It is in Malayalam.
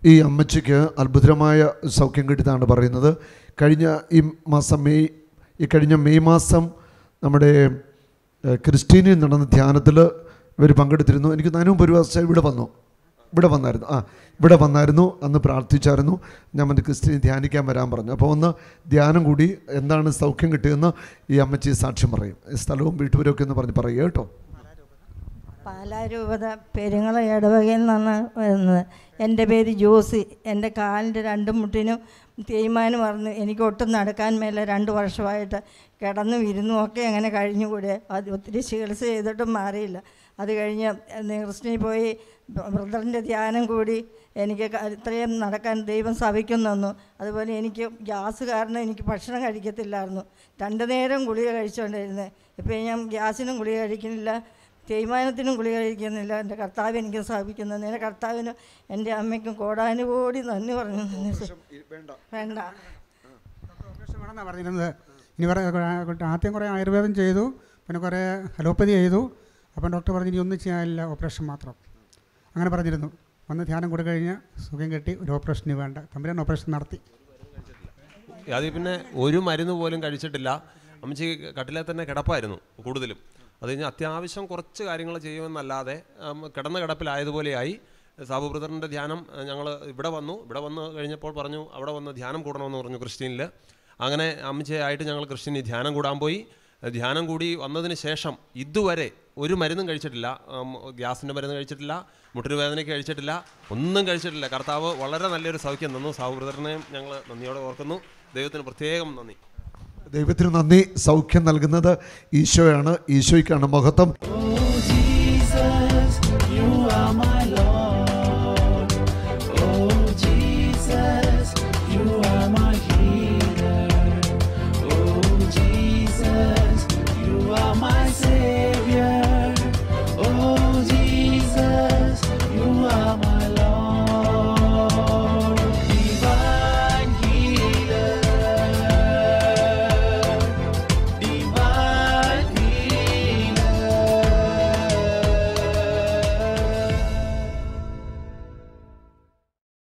ഈ അമ്മച്ചിക്ക് അത്ഭുതമായ സൗഖ്യം കിട്ടിയതാണ് പറയുന്നത് കഴിഞ്ഞ ഈ മാസം മെയ് ഈ കഴിഞ്ഞ മെയ് മാസം നമ്മുടെ ഏഹ്, ക്രിസ്റ്റീനിൽ നടന്ന ധ്യാനത്തിൽ ഇവർ പങ്കെടുത്തിരുന്നു എനിക്ക് അതിനു മുമ്പ് ഒരു വർഷം ഇവിടെ വന്നു ഇവിടെ വന്നായിരുന്നു ആ ഇവിടെ വന്നായിരുന്നു അന്ന് പ്രാർത്ഥിച്ചായിരുന്നു ഞാൻ മറ്റേ ക്രിസ്ത്യൻ ധ്യാനിക്കാൻ വരാൻ പറഞ്ഞു അപ്പോൾ ഒന്ന് ധ്യാനം കൂടി എന്താണ് സൗഖ്യം കിട്ടിയതെന്ന് ഈ അമ്മച്ചി സാക്ഷ്യം പറയും സ്ഥലവും വീട്ടുപേരൊക്കെ ഒന്ന് പറഞ്ഞ് പറയുക കേട്ടോ പാലാരൂപത പെരുങ്ങള ഇടവകയിൽ നിന്നാണ് വരുന്നത് എൻ്റെ പേര് ജോസി എൻ്റെ കാലിൻ്റെ രണ്ട് മുട്ടിനും തേയ്മാനം പറഞ്ഞു എനിക്ക് ഒട്ടും നടക്കാൻ മേല രണ്ട് വർഷമായിട്ട് കിടന്നു ഇരുന്നും ഒക്കെ അങ്ങനെ കഴിഞ്ഞുകൂടെ അത് ഒത്തിരി ചികിത്സ ചെയ്തിട്ടും മാറിയില്ല അത് കഴിഞ്ഞ് കൃഷ്ണയിൽ പോയി ബ്രദറിൻ്റെ ധ്യാനം കൂടി എനിക്ക് ക- ഇത്രയും നടക്കാൻ ദൈവം സഭിക്കും തന്നു അതുപോലെ എനിക്ക് ഗ്യാസ് കാരണം എനിക്ക് ഭക്ഷണം കഴിക്കത്തില്ലായിരുന്നു രണ്ട് നേരം ഗുളിക കഴിച്ചുകൊണ്ടിരുന്നത് ഇപ്പോൾ ഞാൻ ഗ്യാസിനും ഗുളിക കഴിക്കുന്നില്ല തേയ്മാനത്തിനും ഗുളിക കഴിക്കുന്നില്ല എൻ്റെ കർത്താവ് എനിക്ക് സ്ഥാപിക്കുന്നു എൻ്റെ കർത്താവിനും എൻ്റെ അമ്മയ്ക്കും കോടാനുകോടി നന്ദി പറഞ്ഞു നന്ദി സ- വേണ്ട ഓപ്പറേഷൻ വേണമെന്നാണ് പറഞ്ഞിരുന്നത് ഇനി കുറേ കുറേ- ആദ്യം കുറേ ആയുർവേദം ചെയ്തു പിന്നെ കുറേ അലോപ്പതി ചെയ്തു അപ്പം ഡോക്ടർ പറഞ്ഞു ഇനി ഒന്നും ചെയ്യാനില്ല ഓപ്പറേഷൻ മാത്രം അങ്ങനെ പറഞ്ഞിരുന്നു വന്ന് ധ്യാനം കൂടെ കഴിഞ്ഞ് സുഖം കെട്ടി ഒരു ഓപ്പറേഷന് വേണ്ട തമ്പുരാൻ ഓപ്പറേഷൻ നടത്തി അത് പിന്നെ ഒരു മരുന്ന് പോലും കഴിച്ചിട്ടില്ല അമ്മച്ചി കട്ടിലെ തന്നെ കിടപ്പായിരുന്നു കൂടുതലും അത് കഴിഞ്ഞ് അത്യാവശ്യം കുറച്ച് കാര്യങ്ങൾ ചെയ്യുമെന്നല്ലാതെ ഉം, കിടന്ന കിടപ്പിലായതുപോലെയായി സാബു ബ്രദറിൻ്റെ ധ്യാനം ഞങ്ങൾ ഇവിടെ വന്നു ഇവിടെ വന്ന് കഴിഞ്ഞപ്പോൾ പറഞ്ഞു അവിടെ വന്ന് ധ്യാനം കൂടണമെന്ന് പറഞ്ഞു ക്രിസ്ത്യനിൽ അങ്ങനെ അമ്മച്ചിയായിട്ട് ഞങ്ങൾ ക്രിസ്ത്യനി ധ്യാനം കൂടാൻ പോയി ധ്യാനം കൂടി വന്നതിന് ശേഷം ഇതുവരെ ഒരു മരുന്നും കഴിച്ചിട്ടില്ല ഉം, ഗ്യാസിൻ്റെ മരുന്ന് കഴിച്ചിട്ടില്ല മുട്ടിന് വേദനയ്ക്ക് കഴിച്ചിട്ടില്ല ഒന്നും കഴിച്ചിട്ടില്ല കർത്താവ് വളരെ നല്ലൊരു സൗഖ്യം തന്നു സാബു ബ്രദറിനെയും ഞങ്ങൾ നന്ദിയോടെ ഓർക്കുന്നു ദൈവത്തിന് പ്രത്യേകം നന്ദി ദൈവത്തിന് നന്ദി സൗഖ്യം നൽകുന്നത് ഈശോയാണ് ഈശോയ്ക്കാണ് മഹത്വം